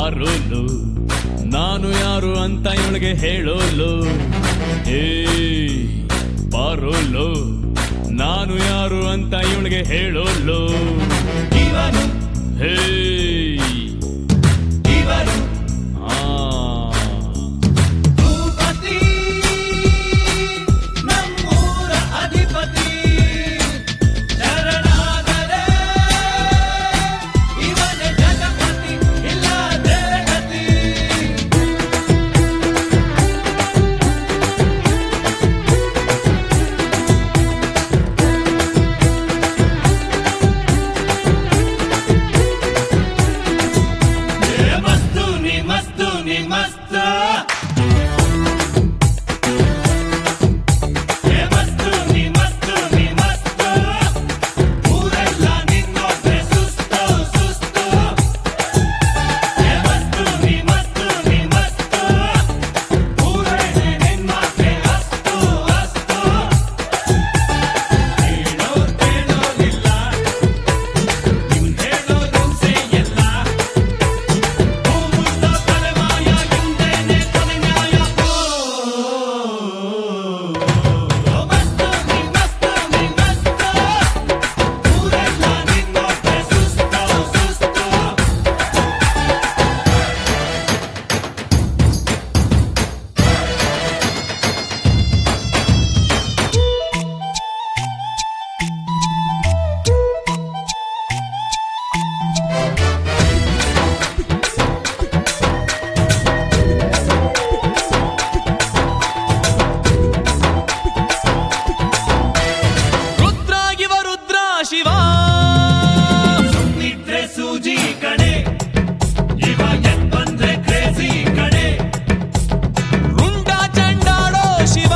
ಪಾರೋಲು ನಾನು ಯಾರು ಅಂತ ಇವಳಿಗೆ ಹೇಳೋಲು ಹೇ ಪಾರೋಲು ನಾನು ಯಾರು ಅಂತ ಇವಳಿಗೆ ಹೇಳೋಲು ಇವನು ಹೇ ಇವನು ಆ ಭೂಪತಿ ನಮ್ಮೂರ ಅಧಿಪತಿ ಶರಣಾದರೆ ಇವನೇ ಜಗಪತಿ ಇಲ್ಲ ದೇವಗತಿ ಏ ಮಸ್ತು ನೀ ಮಸ್ತು ನೀ ಮಸ್ತ ಏ ಮಸ್ತು ನೀ ಮಸ್ತು ನೀ ಮಸ್ತ ಊರೆಲ್ಲ ನಿನ್ನೊಬ್ಬೆ ಸುಸ್ತು ಸುಸ್ತು ಏ ಮಸ್ತು ನೀ ಮಸ್ತು ನೀ ಮಸ್ತ ಊರೇ ನಿನ್ನೊಬ್ಬೆ ಅಸ್ತು ಅಸ್ತು ಹೇಳೋ ಕೇಳೋದಿಲ್ಲ ನಿಮ್ ಹೇಳೋದು ಎಲ್ಲ ಭೂಮುತ್ತ ತಲೆಮಾಯ ಹಿಂದೆನೆ ತಲೆನ್ಯಾಯ ಓ ಮಸ್ತ ನೀ ಮಸ್ತ ನೀ ಮಸ್ತ ಊರೆಲ್ಲ ನಿನ್ನೊಬ್ಬೆ ಸುಸ್ತು ಸುಸ್ತು ರುದ್ರ ಇವ ರುದ್ರ ಶಿವ ನಿದ್ರೆ ಸೂಜಿ ಕಡೆ ಇವ ಎದ್ ಬಂದ್ರೆ ಕ್ರೇಜಿ ಕಡೆ ರುಂಡ ಚಂಡಾಡೋ ಶಿವ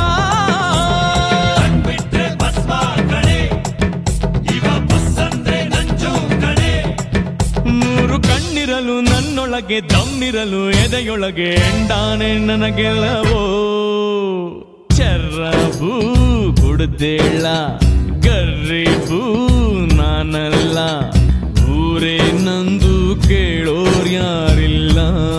ಬಿಟ್ರೆ ಭಸ್ಮ ಕಡೆ ಇವ ಬಸ್ ಅಂದ್ರೆ ನಂಜು ಕಡೆ ಮೂರು ಕಣ್ಣಿರಲು ನನ್ನೊಳಗೆ ದಮ್ಮಿರಲು ಎದೆಯೊಳಗೆ ಎಂಡಾನೆ ನನಗೆಲ್ಲವೋ ಚರ್ರಬೂ ಕುಡ್ದೇಳ ಗರ್ರಿಬೂ ನಾನಲ್ಲ ಊರೇ ನಂದು ಕೇಳೋರ್ಯಾರಿಲ್ಲ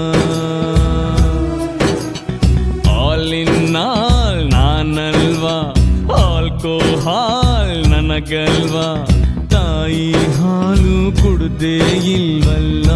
ಆಲ್ ಇನ್ ಆಲ್ ನಾನಲ್ವಾ ಆಲ್ಕೋಹಾಲ್ ನನಗಲ್ವಾ ತಾಯಿ ಹಾಲು ಕುಡ್ದೇ ಇಲ್ವಲ್ಲ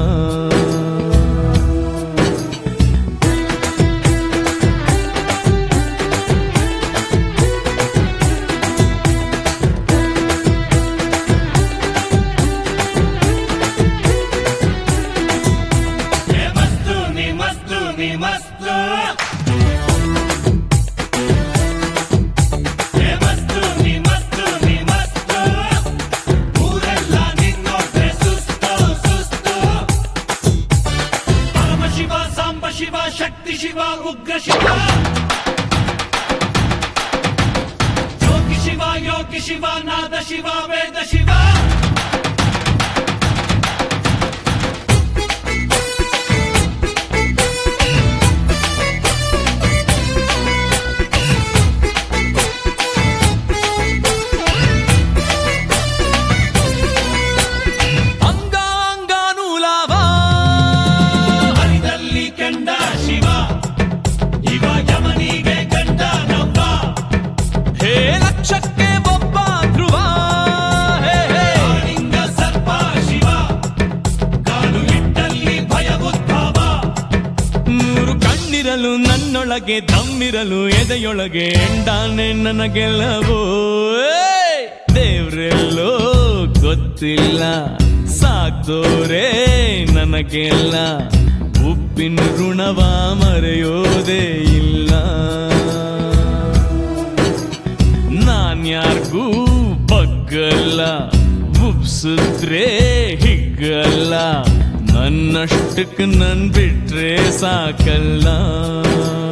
ಏ ಮಸ್ತು ನೀ ಮಸ್ತು ನೀ ಮಸ್ತು ಏ ಮಸ್ತು ನೀ ಮಸ್ತು ನೀ ಮಸ್ತು ಊರೆಲ್ಲ ನಿನ್ನೊಬ್ಬೆ ಸುಸ್ತು ಸುಸ್ತು ಪರಮ ಶಿವ ಸಾಂಬ ಶಿವ ಶಕ್ತಿ ಶಿವ ಉಗ್ರ ಶಿವ ಯೋಗಿ ಶಿವ ಯೋಗಿ ಶಿವ ನಾದ ಶಿವ ವೇದ ಶಿವ ಅಂಗ ಅಂಗಾನೂಲಾವ ಹರಿದಲ್ಲಿ ಕಂಡ ಶಿವ ಇವ ಯಮನಿಗೆ ಕಂಡ ನವ್ವ ಹೇ ಲಕ್ಷಕ್ಕೆ ಒಬ್ಬ ಧ್ರುವ ಹೇ ಹೇ ಕಾಳಿಂಗ ಸರ್ಪ ಶಿವ ಕಾಲು ಇಟ್ಟಲ್ಲಿ ಭಯ ಉದ್ಭವ ಮೂರು ಕಣ್ಣಿರಲು ನನ್ನೊಳಗೆ ದಮ್ಮಿರಲು ಎದೆಯೊಳಗೆ ಎಂಡಾನೆ ನನಗೆಲ್ಲವೋ ಏಯ್! ದೇವ್ರೆಲ್ಲೋ ಗೊತ್ತಿಲ್ಲ ಸಾಕ್ದೋರೇ ನನಗೆಲ್ಲ ಉಪ್ಪಿನ ಋಣವ ಮರೆಯೋದೇ ಇಲ್ಲ ನಾನ್ಯಾರ್ಗೂ ಬಗ್ಗಲ್ಲ ಉಪ್ಸಿದ್ರೆ ಹಿಗ್ಗಲ್ಲ ನನ್ನಷ್ಟಕ್ಕೆ ನನ್ ಬಿಟ್ರೆ ಸಾಕಲ್ಲ